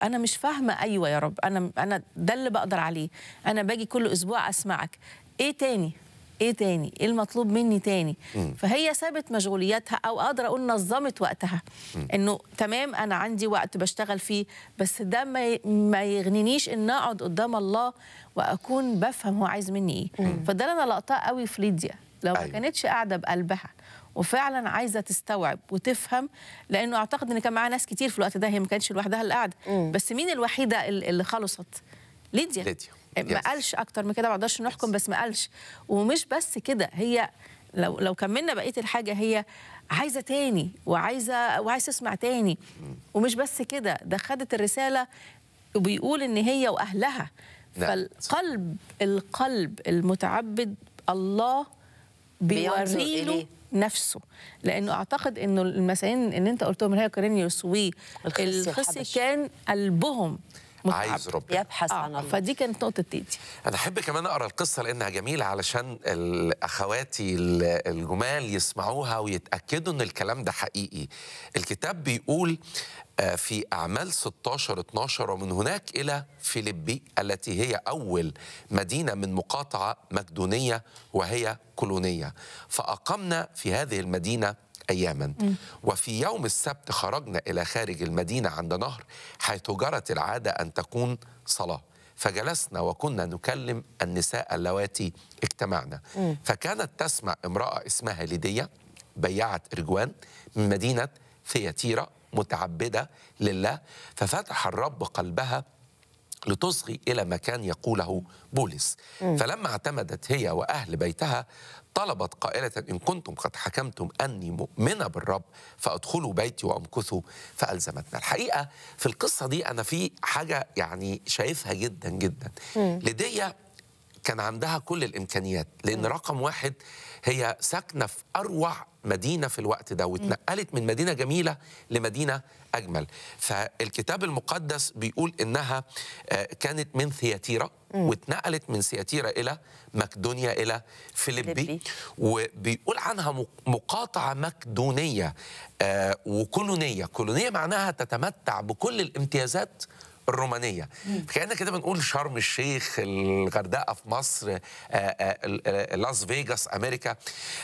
انا مش فاهمه ايوه يا رب انا انا ده اللي بقدر عليه انا باجي كل اسبوع اسمعك ايه تاني ايه تاني ايه المطلوب مني تاني فهي سابت مشغولياتها او اقدر اقول نظمت وقتها انه تمام انا عندي وقت بشتغل فيه بس ده ما ي- ما يغنينيش ان اقعد قدام الله واكون بفهم هو عايز مني ايه فده اللي انا لقطاه قوي في ليديا لو ما أيوة. كانتش قاعده بقلبها وفعلا عايزه تستوعب وتفهم لانه اعتقد ان كان معاها ناس كتير في الوقت ده هي ما كانتش لوحدها اللي قاعده بس مين الوحيده ال- اللي خلصت ليديا ليديا. ما Yes. قالش اكتر من كده ما اقدرش نحكم بس ما قالش ومش بس كده هي لو لو كملنا بقيه الحاجه هي عايزه تاني وعايزه وعايزه تسمع تاني ومش بس كده ده خدت الرساله وبيقول ان هي واهلها نعم. فالقلب القلب المتعبد الله بينظر بيوري له إليه. نفسه لانه اعتقد انه المثالين ان انت قلتهم اللي هي كورينيوس الخسي والخسي الحبشي. كان قلبهم عايز متعبد ربنا يبحث عن آه الله فدي كانت نقطه تيجي انا احب كمان اقرا القصه لانها جميله علشان ال- اخواتي ال- الجمال يسمعوها ويتاكدوا ان الكلام ده حقيقي الكتاب بيقول آه، في اعمال 16 12 ومن هناك الى فيليبي التي هي اول مدينه من مقاطعه مقدونيه وهي كولونيه فاقمنا في هذه المدينه اياما وفي يوم السبت خرجنا الى خارج المدينه عند نهر حيث جرت العاده ان تكون صلاه فجلسنا وكنا نكلم النساء اللواتي اجتمعنا فكانت تسمع امراه اسمها ليديا بيعت ارجوان من مدينه ثياتيرا متعبده لله ففتح الرب قلبها لتصغي الى ما كان يقوله بولس فلما اعتمدت هي واهل بيتها طلبت قائله ان كنتم قد حكمتم اني مؤمنه بالرب فادخلوا بيتي وامكثوا فالزمتنا الحقيقه في القصه دي انا في حاجه يعني شايفها جدا جدا لديا كان عندها كل الامكانيات لان رقم واحد هي ساكنه في اروع مدينه في الوقت ده واتنقلت من مدينه جميله لمدينه اجمل فالكتاب المقدس بيقول انها آه، كانت من ثياتيرا واتنقلت من ثياتيرا الى مقدونيا الى فيليبي فيليبي. وبيقول عنها مق- مقاطعه مقدونيه آه، وكولونيه كولونيه معناها تتمتع بكل الامتيازات الرومانيه كأننا كده بنقول شرم الشيخ الغردقه في مصر آه، آه، ال- آه، لاس فيجاس امريكا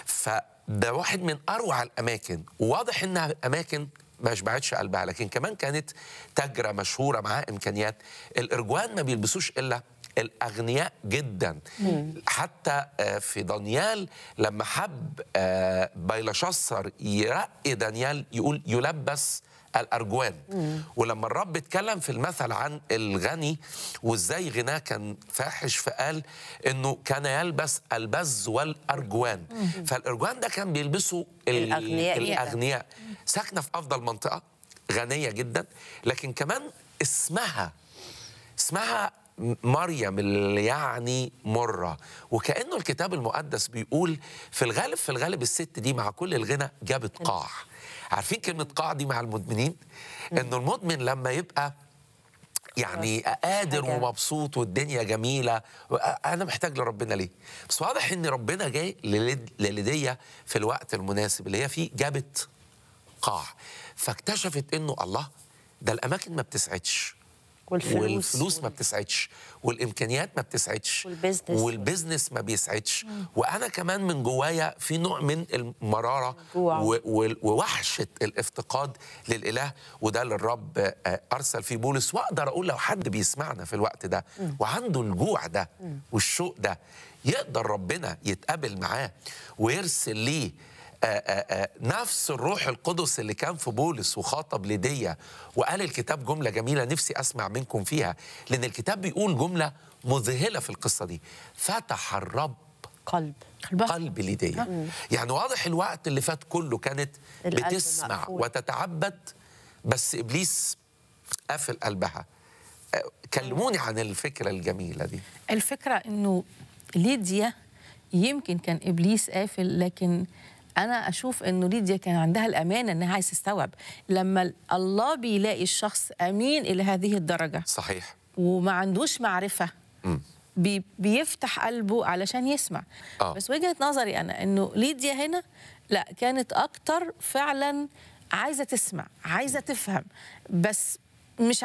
فده واحد من اروع الاماكن وواضح انها اماكن ما شبعتش قلبها لكن كمان كانت تاجره مشهوره معاها امكانيات الارجوان ما بيلبسوش الا الاغنياء جدا حتى آه، في دانيال لما حب آه، بيلشسر يرقي دانيال يقول يلبس الارجوان ولما الرب اتكلم في المثل عن الغني وازاي غناه كان فاحش فقال انه كان يلبس البز والارجوان فالارجوان ده كان بيلبسه ال- الأغنياء جداً. الاغنياء ساكنه في افضل منطقه غنيه جدا لكن كمان اسمها اسمها م- مريم اللي يعني مرة وكأنه الكتاب المقدس بيقول في الغالب في الغالب الست دي مع كل الغنى جابت قاع عارفين كلمة قاع دي مع المدمنين انه المدمن لما يبقى يعني قادر حاجة. ومبسوط والدنيا جميله انا محتاج لربنا ليه بس واضح ان ربنا جاي لليد- لليديا في الوقت المناسب اللي هي فيه جابت قاع فاكتشفت انه الله ده الاماكن ما بتسعدش والفلوس والفلوس ما بتسعدش والامكانيات ما بتسعدش والبزنس. والبزنس ما بيسعدش وانا كمان من جوايا في نوع من المراره جوع. و- و- ووحشه الافتقاد للاله وده اللي الرب آه، ارسل فيه بولس واقدر اقول لو حد بيسمعنا في الوقت ده وعنده الجوع ده والشوق ده يقدر ربنا يتقابل معاه ويرسل ليه آه، آه، آه، نفس الروح القدس اللي كان في بولس وخاطب ليديا وقال الكتاب جمله جميله نفسي اسمع منكم فيها لان الكتاب بيقول جمله مذهله في القصه دي فتح الرب قلب قلبها. قلب ليديا يعني واضح الوقت اللي فات كله كانت القلب بتسمع مقفول. وتتعبد بس ابليس قافل قلبها آه، كلموني عن الفكره الجميله دي الفكرة انه ليديا يمكن كان ابليس قافل لكن انا اشوف انه ليديا كان عندها الامانه انها عايز تستوعب لما الله بيلاقي الشخص امين الى هذه الدرجه صحيح وما عندوش معرفه مم. بي بيفتح قلبه علشان يسمع آه. بس وجهه نظري انا انه ليديا هنا لا كانت اكتر فعلا عايزه تسمع عايزه تفهم بس مش